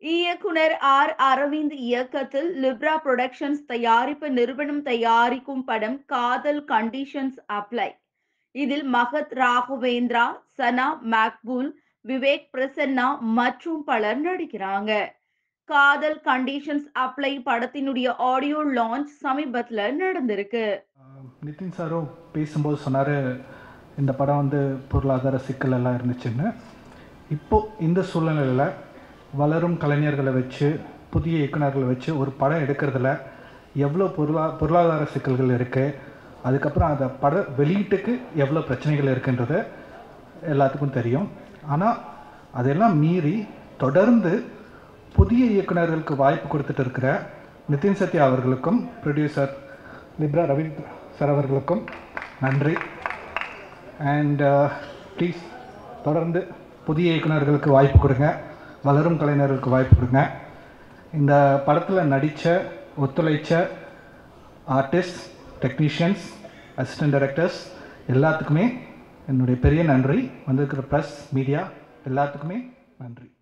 இயக்குனர் ஆர் அரவிந்த் இயக்கத்தில் Libre productions தயாரிப்பு நிறுவனம் தயாரிக்கும் படம் காதல் கண்டிஷன்ஸ் அப்ளை இதில் மகத் ராகவேந்திரா சனா மேக்பூல் விவேக் பிரசன்னா மற்றும் பலர் நடிக்கிறாங்க காதல் கண்டிஷன்ஸ் அப்ளை படத்தினுடைய ஆடியோ லான்ச் சமீபத்தில் நடந்திருக்கு நிதின் சாரும் பேசும்போது சொன்னார் இந்த படம் வந்து பொருளாதார சிக்கல் எல்லாம் இருந்துச்சுன்னு இப்போது இந்த சூழ்நிலையில் வளரும் கலைஞர்களை வச்சு புதிய இயக்குநர்களை வச்சு ஒரு படம் எடுக்கிறதுல எவ்வளோ பொருளா பொருளாதார சிக்கல்கள் இருக்குது அதுக்கப்புறம் அந்த பட வெளியீட்டுக்கு எவ்வளோ பிரச்சனைகள் இருக்குன்றது எல்லாத்துக்கும் தெரியும் ஆனால் அதெல்லாம் மீறி தொடர்ந்து புதிய இயக்குநர்களுக்கு வாய்ப்பு கொடுத்துட்டு இருக்கிற நிதின் சத்யா அவர்களுக்கும் ப்ரொடியூசர் லிப்ரா ரவி சார் அவர்களுக்கும் நன்றி அண்ட் ப்ளீஸ் தொடர்ந்து புதிய இயக்குநர்களுக்கு வாய்ப்பு கொடுங்க வளரும் கலைஞர்களுக்கு வாய்ப்பு கொடுங்க இந்த படத்தில் நடித்த ஒத்துழைச்ச ஆர்டிஸ்ட் டெக்னீஷியன்ஸ் அசிஸ்டன்ட் டைரக்டர்ஸ் எல்லாத்துக்குமே என்னுடைய பெரிய நன்றி வந்திருக்கிற ப்ரெஸ் மீடியா எல்லாத்துக்குமே நன்றி